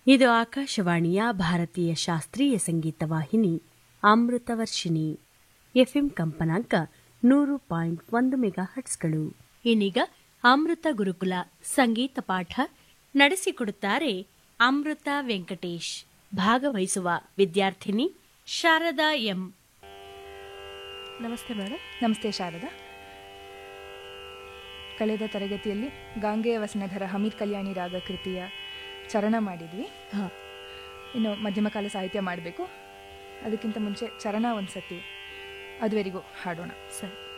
ಇದು ಆಕಾಶವಾಣಿಯ ಭಾರತೀಯ ಶಾಸ್ತ್ರೀಯ ಸಂಗೀತ ವಾಹಿನಿ ಅಮೃತವರ್ಷಿಣಿ ಎಫ್ಎಂ ಕಂಪನಾಂಕ ನೂರು ಪಾಯಿಂಟ್ ಒಂದು ಮೆಗಾ ಹಟ್ಸ್ಗಳು ಇನ್ನೀಗ ಅಮೃತ ಗುರುಕುಲ ಸಂಗೀತ ಪಾಠ ನಡೆಸಿಕೊಡುತ್ತಾರೆ ಅಮೃತ ವೆಂಕಟೇಶ್ ಭಾಗವಹಿಸುವ ವಿದ್ಯಾರ್ಥಿನಿ ಶಾರದಾ ಎಂ ನಮಸ್ತೆ ಮೇಡಮ್ ನಮಸ್ತೆ ಶಾರದಾ ಕಳೆದ ತರಗತಿಯಲ್ಲಿ ಗಾಂಗೆಯ ವಸನಧರ ಹಮೀದ್ ಕಲ್ಯಾಣಿ ರಾಗ ಕೃತಿಯ ಚರಣ ಮಾಡಿದ್ವಿ ಹಾ. ಇನ್ನು ಮಧ್ಯಮಕಾಲ ಸಾಹಿತ್ಯ ಮಾಡಬೇಕು ಅದಕ್ಕಿಂತ ಮುಂಚೆ ಚರಣ ಒಂದು ಸತಿ ಅದುವರೆಗೂ ಹಾಡೋಣ ಸರಿ